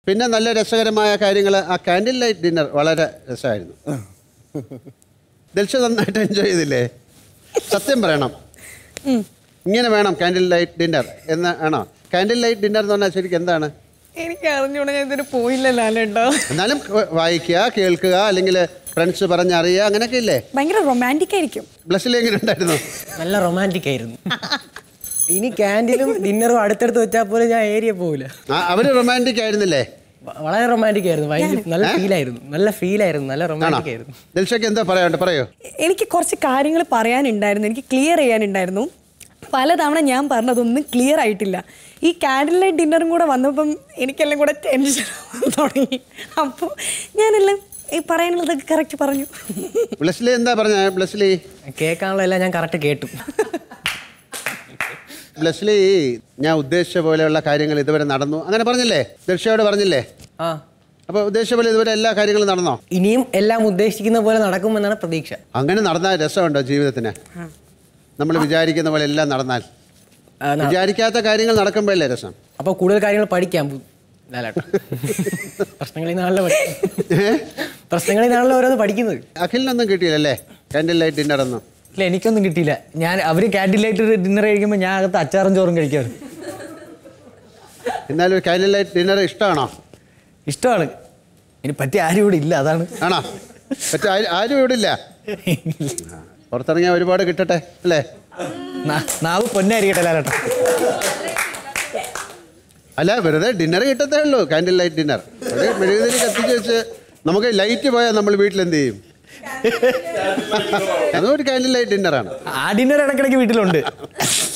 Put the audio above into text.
പിന്നെ നല്ല രസകരമായ കാര്യങ്ങൾ ആ കാൻഡിൽ ലൈറ്റ് ഡിന്നർ വളരെ രസമായിരുന്നു ദിൽഷ നന്നായിട്ട് എൻജോയ് ചെയ്തില്ലേ സത്യം പറയണം ഇങ്ങനെ വേണം കാൻഡിൽ ലൈറ്റ് ഡിന്നർ എന്ന് ആണോ കാൻഡിൽ ലൈറ്റ് ഡിന്നർ എന്ന് പറഞ്ഞാൽ ശരിക്കും എന്താണ് എനിക്ക് അറിഞ്ഞൂടെ ഞാൻ ഇതുവരെ പോയില്ല ലാലേട്ടോ എന്നാലും വ- വായിക്കുക കേൾക്കുക അല്ലെങ്കിൽ ഫ്രണ്ട്സ് പറഞ്ഞറിയുക അങ്ങനെയൊക്കെ ഇല്ലേ ഭയങ്കര റൊമാൻറ്റിക് ആയിരിക്കും ബ്ലസ്സിൽ എങ്ങനെ ഉണ്ടായിരുന്നു നല്ല റൊമാൻറ്റിക് ആയിരുന്നു ഇനി ക്യാൻറ്റീനും ഡിന്നറും അടുത്തടുത്ത് വെച്ചാൽ പോലും ഞാൻ ഏരിയ പോകില്ല ആ, അവര് റൊമാൻറ്റിക് ആയിരുന്നില്ലേ വ- വളരെ റൊമാൻറ്റിക് ആയിരുന്നു ഭയങ്കര നല്ല ഫീലായിരുന്നു നല്ല ഫീലായിരുന്നു നല്ല ആണോ റൊമാൻറ്റിക് ആയിരുന്നു ദിൽഷയ്ക്ക് എന്താ പറയാണ്ട് പറയോ എനിക്ക് കുറച്ച് കാര്യങ്ങൾ പറയാനുണ്ടായിരുന്നു എനിക്ക് ക്ലിയർ ചെയ്യാനുണ്ടായിരുന്നു പലതവണ ഞാൻ പറഞ്ഞതൊന്നും ക്ലിയർ ആയിട്ടില്ല ഈ കാൻഡിൽ ലൈറ്റ് ഡിന്നറും കൂടെ വന്നപ്പം എനിക്കെല്ലാം കൂടെ ടെൻഷൻ തുടങ്ങി അപ്പോൾ ഞാനെല്ലാം ഈ പറയാനുള്ളതൊക്കെ കറക്റ്റ് പറഞ്ഞു ബ്ലസ്ലി എന്താ പറഞ്ഞ ബ്ലസ്ലി കേൾക്കാനുള്ള എല്ലാം ഞാൻ കറക്റ്റ് കേട്ടു ബ്ലസ്ലി ഞാൻ ഉദ്ദേശിച്ച പോലെയുള്ള കാര്യങ്ങൾ ഇതുവരെ നടന്നു അങ്ങനെ പറഞ്ഞില്ലേ ദിൽഷയോട് പറഞ്ഞില്ലേ ആ അപ്പോൾ ഉദ്ദേശിച്ച പോലെ ഇതുവരെ എല്ലാ കാര്യങ്ങളും നടന്നോ ഇനിയും എല്ലാം ഉദ്ദേശിക്കുന്ന പോലെ നടക്കുമെന്നാണ് പ്രതീക്ഷ അങ്ങനെ നടന്നാൽ രസമുണ്ടോ ജീവിതത്തിന് നമ്മൾ വിചാരിക്കുന്ന പോലെ എല്ലാം നടന്നാൽ ആ, ന- വിചാരിക്കാത്ത കാര്യങ്ങൾ നടക്കുമ്പോഴല്ലേ രസം അപ്പോൾ കൂടുതൽ കാര്യങ്ങൾ പഠിക്കാൻ പോ- ലാലേട്ടാ പ്രശ്നങ്ങളിൽ നിന്നാണല്ലോ പഠി- പ്രശ്നങ്ങളിൽ നിന്നാണല്ലോ ഓരോന്ന് പഠിക്കുന്നത് അഖിലിനൊന്നും കിട്ടിയില്ലല്ലേ കാൻഡിൽ ലൈറ്റ് ഡിന്നർ ഒന്നും ഇല്ല എനിക്കൊന്നും കിട്ടിയില്ല ഞാൻ അവർ ക്യാൻറ്റീനിലായിട്ട് ഡിന്നർ കഴിക്കുമ്പോൾ ഞാൻ അകത്ത് അച്ചാറും ചോറും കഴിക്കാറ് എന്നാലും കാൻഡിൽ ലൈറ്റ് ഡിന്നർ ഇഷ്ടമാണോ ഇഷ്ടമാണ് ഇനി പറ്റിയ ആരും ഇവിടെ ഇല്ല അതാണ് ആണോ പറ്റും ആരും- ആരും ഇവിടെ ഇല്ല ആ, പുറത്തിറങ്ങിയാൽ ഒരുപാട് കിട്ടട്ടെ അല്ലേ നാ- നാവ് പൊന്നായിരിക്കട്ടെ ലാലേട്ടാ അല്ല വെറുതെ ഡിന്നർ കിട്ടത്തേ ഉള്ളൂ കാൻഡിൽ ലൈറ്റ് ഡിന്നർ അത് മെഴുകുതിരി കത്തിച്ച് വെച്ച് നമുക്ക് ലൈറ്റ് പോയാൽ നമ്മൾ വീട്ടിൽ എന്ത് ചെയ്യും അതും ഒരു കാൻഡിൽ ലൈറ്റ് ഡിന്നറാണ് ആ ഡിന്നർ ഇടയ്ക്കിടയ്ക്ക് വീട്ടിലുണ്ട്